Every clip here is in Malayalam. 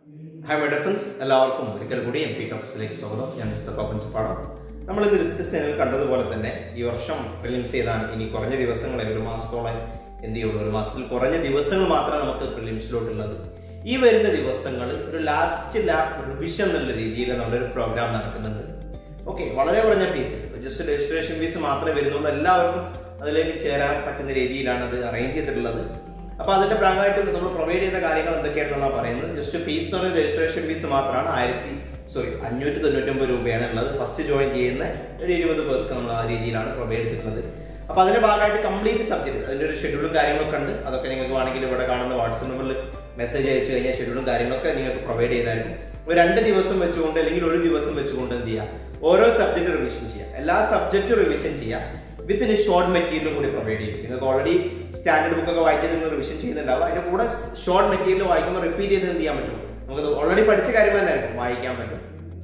ഹായ് മൈ ഡിഫറൻസ് എല്ലാവർക്കും ഒരിക്കൽ കൂടി എം പി ടോക്സിലേക്ക് സ്വാഗതം ഞാൻ മിസ്റ്റർ കോപ്പൻസ് പാടം നമ്മൾ ഇന്ന് ഡിസ്കസ് ചെയ്യുന്നത് കണ്ടതുപോലെ തന്നെ ഈ വർഷം പ്രിലിംസ് ചെയ്താൽ ഇനി കുറഞ്ഞ ദിവസങ്ങളെ ഒരു മാസത്തോളം എന്ത് ചെയ്യുള്ളൂ ഒരു മാസത്തിൽ കുറഞ്ഞ ദിവസങ്ങൾ മാത്രമേ നമുക്ക് പ്രിലിംസിലോട്ടുള്ളത് ഈ വരുന്ന ദിവസങ്ങൾ ഒരു ലാസ്റ്റ് ലാബ് റിവിഷൻ എന്നുള്ള രീതിയിൽ നമ്മുടെ ഒരു പ്രോഗ്രാം നടക്കുന്നുണ്ട് ഓക്കെ വളരെ കുറഞ്ഞ ഫീസ് ജസ്റ്റ് രജിസ്ട്രേഷൻ ഫീസ് മാത്രമേ വരുന്നുള്ളൂ എല്ലാവർക്കും അതിലേക്ക് ചേരാൻ പറ്റുന്ന രീതിയിലാണ് അത് അറേഞ്ച് ചെയ്തിട്ടുള്ളത് അപ്പൊ അതിന്റെ ഭാഗമായിട്ട് നമ്മൾ പ്രൊവൈഡ് ചെയ്ത കാര്യങ്ങൾ എന്തൊക്കെയാണെന്നാണ് പറയുന്നത് ജസ്റ്റ് ഫീസ് എന്ന് പറയുന്നത് രജിസ്ട്രേഷൻ ഫീസ് മാത്രമാണ് ആയിരത്തി സോറി അഞ്ഞൂറ്റി തൊണ്ണൂറ്റൊമ്പത് രൂപയാണ് ഉള്ളത് ഫസ്റ്റ് ജോയിൻ ചെയ്യുന്ന ഒരു ഇരുപത് പേർക്ക് നമ്മൾ ആ രീതിയിലാണ് പ്രൊവൈഡ് ചെയ്തിട്ടുള്ളത് അപ്പൊ അതിന്റെ ഭാഗമായിട്ട് കംപ്ലീറ്റ് സബ്ജക്ട് അതിന്റെ ഒരു ഷെഡ്യൂളും കാര്യങ്ങളൊക്കെ ഉണ്ട് അതൊക്കെ നിങ്ങൾക്ക് വേണമെങ്കിൽ ഇവിടെ കാണുന്ന വാട്സ്ആപ്പ് നമ്പറിൽ മെസ്സേജ് അയച്ചു കഴിഞ്ഞാൽ ഷെഡ്യൂളും കാര്യങ്ങളൊക്കെ നിങ്ങൾക്ക് പ്രൊവൈഡ് ചെയ്തായിരിക്കും ഒരു രണ്ട് ദിവസം വെച്ചുകൊണ്ട് അല്ലെങ്കിൽ ഒരു ദിവസം വെച്ചുകൊണ്ട് എന്ത് ചെയ്യാം ഓരോ സബ്ജക്ട് റിവിഷൻ ചെയ്യാം എല്ലാ സബ്ജക്റ്റും റിവിഷൻ ചെയ്യാം വിത്ത് ഇൻ ഷോർട്ട് മെറ്റീരിയലും കൂടി പ്രൊവൈഡ് ചെയ്യും നിങ്ങൾക്ക് ഓൾറെഡി സ്റ്റാൻഡേർഡ് ബുക്ക് ഒക്കെ വായിച്ചാൽ നിങ്ങൾ റിവിഷൻ ചെയ്യുന്നുണ്ടാവും അതിന്റെ കൂടെ ഷോർട്ട് മെറ്റീരിയൽ വായിക്കുമ്പോൾ റിപ്പീറ്റ് ചെയ്ത് എന്ത് ചെയ്യാൻ പറ്റും നമുക്ക് ഓൾറെഡി പഠിച്ച കാര്യങ്ങൾ തന്നെ ആയിരിക്കും വായിക്കാൻ പറ്റും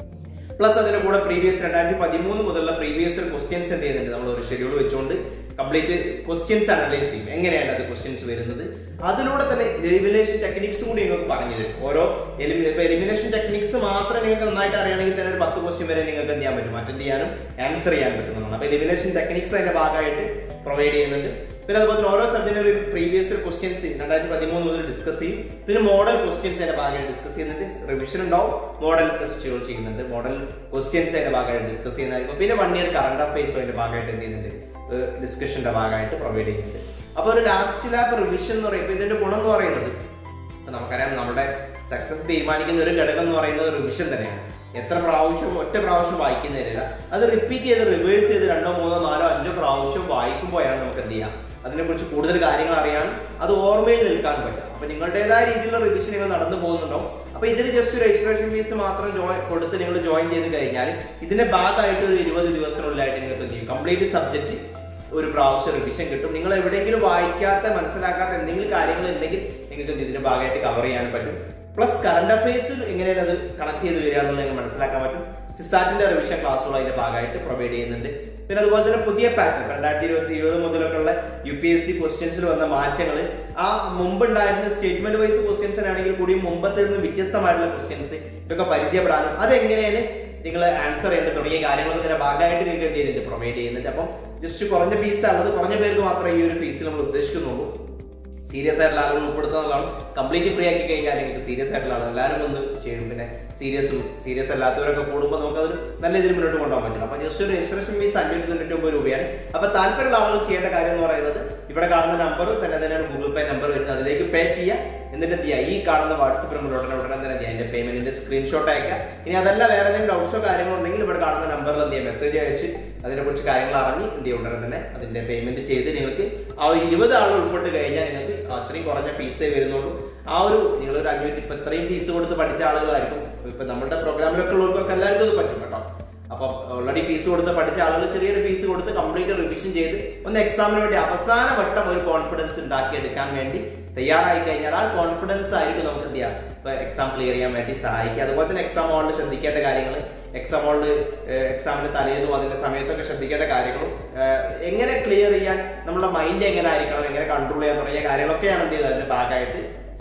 പ്ലസ് അതിന്റെ കൂടെ പ്രീവിയസ് രണ്ടായിരത്തി പതിമൂന്ന് മുതലുള്ള പ്രീവിയസ് ക്വസ്റ്റ്യൻസ് എന്ത് ചെയ്യുന്നുണ്ട് നമ്മൾ ഒരു ഷെഡ്യൂൾ വെച്ചുകൊണ്ട് കംപ്ലീറ്റ് ക്വസ്റ്റ്യൻസ് അനലൈസ് ചെയ്യും എങ്ങനെയാണ് അത് ക്വസ്റ്റ്യൻസ് വരുന്നത് അതിലൂടെ തന്നെ എലിമിനേഷൻ ടെക്നിക്സും കൂടി നിങ്ങൾക്ക് പറഞ്ഞു തരും ഓരോ എലിമിനേഷൻ ടെക്നിക്സ് മാത്രം നിങ്ങൾക്ക് നന്നായിട്ട് അറിയണമെങ്കിൽ തന്നെ ഒരു പത്ത് ക്വസ്റ്റ്യൻ വരെ നിങ്ങൾക്ക് എന്ത് ചെയ്യാൻ പറ്റും അറ്റൻഡ് ചെയ്യാനും ആൻസർ ചെയ്യാൻ പറ്റുന്നതാണ് അപ്പൊ എലിമിനേഷൻ ടെക്നിക്സ് അതിന്റെ ഭാഗമായിട്ട് പ്രൊവൈഡ് ചെയ്യുന്നുണ്ട് പിന്നെ അതുപോലെ തന്നെ ഓരോ സബ്ജക്റ്റിനും ഒരു പ്രീവിയസ് ക്വസ്റ്റ്യൻസ് രണ്ടായിരത്തി പതിമൂന്ന് മുതൽ ഡിസ്കസ് ചെയ്യും പിന്നെ മോഡൽ ക്വസ്റ്റ്യൻസ് അതിന്റെ ഭാഗമായിട്ട് ഡിസ്കസ് ചെയ്യുന്നുണ്ട് റിവിഷൻ ഉണ്ടാവും മോഡൽ ടെസ്റ്റുകൾ ചെയ്യുന്നുണ്ട് മോഡൽ ക്വസ്റ്റ്യൻസ് അതിന്റെ ഭാഗമായിട്ട് ഡിസ്കസ് ചെയ്യുന്നതായിരിക്കും പിന്നെ വൺ ഇയർ കറണ്ട് അഫയേഴ്സും അതിന്റെ ഭാഗമായിട്ട് എന്ത് ചെയ്യുന്നുണ്ട് ഡിസ്കഷന്റെ ഭാഗമായിട്ട് പ്രൊവൈഡ് ചെയ്യുന്നുണ്ട് അപ്പൊ ഒരു ലാസ്റ്റ് ലാബ് റിവിഷൻ എന്ന് പറയുമ്പോൾ ഇതിന്റെ ഗുണം എന്ന് പറയുന്നത് ഇപ്പൊ നമുക്കറിയാം നമ്മുടെ സക്സസ് തീരുമാനിക്കുന്ന ഒരു ഘടകം എന്ന് പറയുന്നത് റിവിഷൻ തന്നെയാണ് എത്ര പ്രാവശ്യം ഒറ്റ പ്രാവശ്യം വായിക്കുന്നതില്ല അത് റിപ്പീറ്റ് ചെയ്ത് റിവേഴ്സ് ചെയ്ത് രണ്ടോ മൂന്നോ നാലോ അഞ്ചോ പ്രാവശ്യം വായിക്കുമ്പോഴാണ് നമുക്ക് എന്ത് ചെയ്യാം അതിനെക്കുറിച്ച് കൂടുതൽ കാര്യങ്ങൾ അറിയാൻ അത് ഓർമ്മയിൽ നിൽക്കാൻ പറ്റും അപ്പൊ നിങ്ങളുടേതായ രീതിയിലുള്ള റിവിഷൻ നിങ്ങൾ നടന്നു പോകുന്നുണ്ടോ അപ്പൊ ഇതിന് ജസ്റ്റ് രജിസ്ട്രേഷൻ ഫീസ് മാത്രം ജോയിൻ കൊടുത്ത് നിങ്ങൾ ജോയിൻ ചെയ്ത് കഴിഞ്ഞാൽ ഇതിന്റെ ഭാഗമായിട്ട് ഒരു ഇരുപത് ദിവസത്തിനുള്ളിലായിട്ട് നിങ്ങൾക്ക് എന്ത് ചെയ്യും കംപ്ലീറ്റ് സബ്ജക്ട് ഒരു പ്രാവശ്യം റിവിഷൻ കിട്ടും നിങ്ങൾ എവിടെയെങ്കിലും വായിക്കാത്ത മനസ്സിലാക്കാത്ത എന്തെങ്കിലും കാര്യങ്ങൾ ഉണ്ടെങ്കിൽ നിങ്ങൾക്ക് ഇതിന്റെ ഭാഗമായിട്ട് കവർ ചെയ്യാൻ പറ്റും പ്ലസ് കറണ്ട് അഫയേഴ്സ് എങ്ങനെയാണ് അത് കണക്ട് ചെയ്ത് വരിക എന്നുള്ളത് നിങ്ങൾക്ക് മനസ്സിലാക്കാൻ പറ്റും സിസാറ്റിന്റെ റിവിഷൻ ക്ലാസ്സുകൾ അതിന്റെ ഭാഗമായിട്ട് പ്രൊവൈഡ് ചെയ്യുന്നുണ്ട് പിന്നെ അതുപോലെ തന്നെ പുതിയ പാറ്റേൺ രണ്ടായിരത്തി ഇരുപത്തി ഇരുപത് മുതലൊക്കെ ഉള്ള യു പി എസ് സി ക്വസ്റ്റ്യൻസിൽ വന്ന മാറ്റങ്ങൾ ആ മുമ്പ് ഉണ്ടായിരുന്ന സ്റ്റേറ്റ്മെന്റ് വൈസ് ക്വസ്റ്റ്യൻസ് ആണെങ്കിൽ കൂടി മുമ്പത്തെ നിന്ന് വ്യത്യസ്തമായിട്ടുള്ള ക്വസ്റ്റ്യൻസ് ഇതൊക്കെ പരിചയപ്പെടാനും അതെങ്ങനെയാണ് നിങ്ങൾ ആൻസർ ചെയ്യേണ്ടത് തുടങ്ങിയ കാര്യങ്ങളൊക്കെ ഇതിന്റെ ഭാഗമായിട്ട് നിങ്ങൾക്ക് എന്ത് ചെയ്യുന്നുണ്ട് പ്രൊവൈഡ് ചെയ്യുന്നുണ്ട് അപ്പം ജസ്റ്റ് കുറഞ്ഞ ഫീസാണത് കുറഞ്ഞ പേർക്ക് മാത്രമേ ഈ ഒരു ഫീസ് നമ്മൾ ഉദ്ദേശിക്കുന്നുള്ളൂ സീരിയസ് ആയിട്ടുള്ള ആളുകൾ ഉൾപ്പെടുത്തുന്നതാണ് കംപ്ലീറ്റ് ഫ്രീ ആക്കി കഴിഞ്ഞാൽ നിങ്ങൾക്ക് സീരിയസ് ആയിട്ടുള്ള ആളുകൾ എല്ലാവരും ഒന്ന് ചേരും പിന്നെ സീരിയസും സീരിയസ് അല്ലാത്തവരൊക്കെ കൂടുമ്പോൾ നമുക്ക് അതൊരു നല്ല രീതിയിൽ മുന്നോട്ട് കൊണ്ടുപോകാൻ പറ്റും അപ്പൊ ജസ്റ്റ് ഒരു രജിസ്ട്രേഷൻ ഫീസ് അഞ്ഞൂറ്റി തൊണ്ണൂറ്റി ഒമ്പത് രൂപയാണ് അപ്പൊ താല്പര്യമുള്ള ആളുകൾ ചെയ്യേണ്ട കാര്യം എന്ന് പറയുന്നത് ഇവിടെ കാണുന്ന നമ്പർ തന്നെ തന്നെയാണ് ഗൂഗിൾ പേ നമ്പർ വരുന്നത് അതിലേക്ക് പേ ചെയ്യുക എന്നിട്ട് എന്ത് ചെയ്യുക ഈ കാണുന്ന വാട്സപ്പ് നമ്പറിലോട്ട് ഉടനെ തന്നെ എന്ത് ചെയ്യുക അതിന്റെ പേയ്മെന്റിന്റെ സ്ക്രീൻഷോട്ട് അയക്കുക ഇനി അതല്ല വേറെ എന്തെങ്കിലും ഡൗട്ട്സോ കാര്യങ്ങളോ ഉണ്ടെങ്കിൽ ഇവിടെ കാണുന്ന നമ്പറിൽ എന്ത് ചെയ്യുക മെസ്സേജ് അയച്ച് അതിനെ കുറിച്ച് കാര്യങ്ങൾ അറിഞ്ഞ് എന്ത് ചെയ്യുക ഉടനെ തന്നെ അതിന്റെ പേയ്മെന്റ് ചെയ്ത് നിങ്ങൾക്ക് ആ ഒരു ഇരുപത് ആൾ ഉൾപ്പെട്ട് കഴിഞ്ഞാൽ നിങ്ങൾക്ക് അത്രയും കുറഞ്ഞ ഫീസേ വരുന്നുള്ളൂ ആ ഒരു നിങ്ങൾ ഒരു അഞ്ഞൂറ്റി ഇപ്പൊ ഇത്രയും ഫീസ് കൊടുത്ത് പഠിച്ച ആളുകളായിരിക്കും ഇപ്പൊ നമ്മുടെ പ്രോഗ്രാമിലൊക്കെ ഉള്ളവർക്കൊക്കെ എല്ലാവർക്കും ഇത് പറ്റും കേട്ടോ അപ്പൊ ഓൾറെഡി ഫീസ് കൊടുത്ത് പഠിച്ച ആളുകൾ ചെറിയൊരു ഫീസ് കൊടുത്ത് കംപ്ലീറ്റ് റിവിഷൻ ചെയ്ത് ഒന്ന് എക്സാമിന് വേണ്ടി അവസാന വട്ടം ഒരു കോൺഫിഡൻസ് ഉണ്ടാക്കിയെടുക്കാൻ വേണ്ടി തയ്യാറായി കഴിഞ്ഞാൽ ആ കോൺഫിഡൻസ് ആയിരിക്കും നമുക്ക് എന്ത് ചെയ്യാം ഇപ്പൊ എക്സാം ക്ലിയർ ചെയ്യാൻ വേണ്ടി സഹായിക്കുക അതുപോലെ തന്നെ എക്സാം ഹോളിൽ ശ്രദ്ധിക്കേണ്ട കാര്യങ്ങൾ എക്സാം ഹോളിൽ എക്സാമിന് തലേന്നും അതിന്റെ സമയത്തൊക്കെ ശ്രദ്ധിക്കേണ്ട കാര്യങ്ങളും എങ്ങനെ ക്ലിയർ ചെയ്യാൻ നമ്മുടെ മൈൻഡ് എങ്ങനെ ആയിരിക്കണം എങ്ങനെ കൺട്രോൾ ചെയ്യാൻ തുടങ്ങിയ കാര്യങ്ങളൊക്കെയാണ് എന്ത് ചെയ്തത് അതിന്റെ ഭാഗമായിട്ട്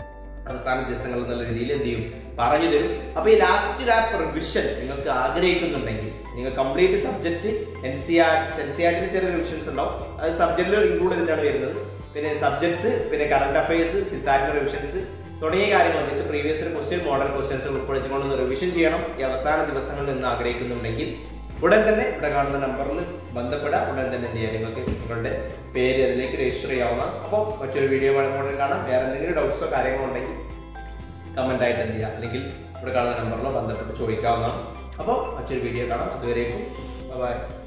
അവസാന ദിവസങ്ങൾ എന്നുള്ള രീതിയിൽ എന്ത് ചെയ്യും പറഞ്ഞു തരും അപ്പൊ ഈ ലാസ്റ്റ് ലാപ്പ് റിവിഷൻ നിങ്ങൾക്ക് ആഗ്രഹിക്കുന്നുണ്ടെങ്കിൽ നിങ്ങൾ complete subject N C R N C ആർട്ടിന് ചെറിയ റിവിഷൻസ് ഉണ്ടാവും അത് സബ്ജക്റ്റിൽ ഇൻക്ലൂഡ് ചെയ്തിട്ടാണ് വരുന്നത് പിന്നെ സബ്ജക്ട്സ് പിന്നെ കറണ്ട് അഫയേഴ്സ് സിസാറ്റിന്റെ റിവിഷൻസ് തുടങ്ങിയ കാര്യങ്ങൾ ഇത് പ്രീവിയസ് ക്വസ്റ്റ്യൻ മോഡൽ ക്വസ്റ്റ്യൻസ് ഉൾപ്പെടുത്തിക്കൊണ്ട് റിവിഷൻ ചെയ്യണം ഈ അവസാന ദിവസങ്ങളിൽ നിന്ന് ആഗ്രഹിക്കുന്നുണ്ടെങ്കിൽ ഉടൻ തന്നെ ഇവിടെ കാണുന്ന നമ്പറിൽ ബന്ധപ്പെടാം ഉടൻ തന്നെ എന്ത് ചെയ്യാം നിങ്ങൾക്ക് നിങ്ങളുടെ പേര് അതിലേക്ക് രജിസ്റ്റർ ചെയ്യാവുന്ന അപ്പോൾ മറ്റൊരു വീഡിയോ വേണമെങ്കിൽ കാണാം വേറെ എന്തെങ്കിലും ഡൗട്ട്സോ കാര്യങ്ങളോ ഉണ്ടെങ്കിൽ കമന്റ് ആയിട്ട് എന്ത് ചെയ്യാം അല്ലെങ്കിൽ ഇവിടെ കാണുന്ന നമ്പറിലോ ബന്ധപ്പെട്ട് ചോദിക്കാവുന്നതാണ് അപ്പോൾ മറ്റൊരു വീഡിയോ കാണാം അതുവരേക്കും ബൈ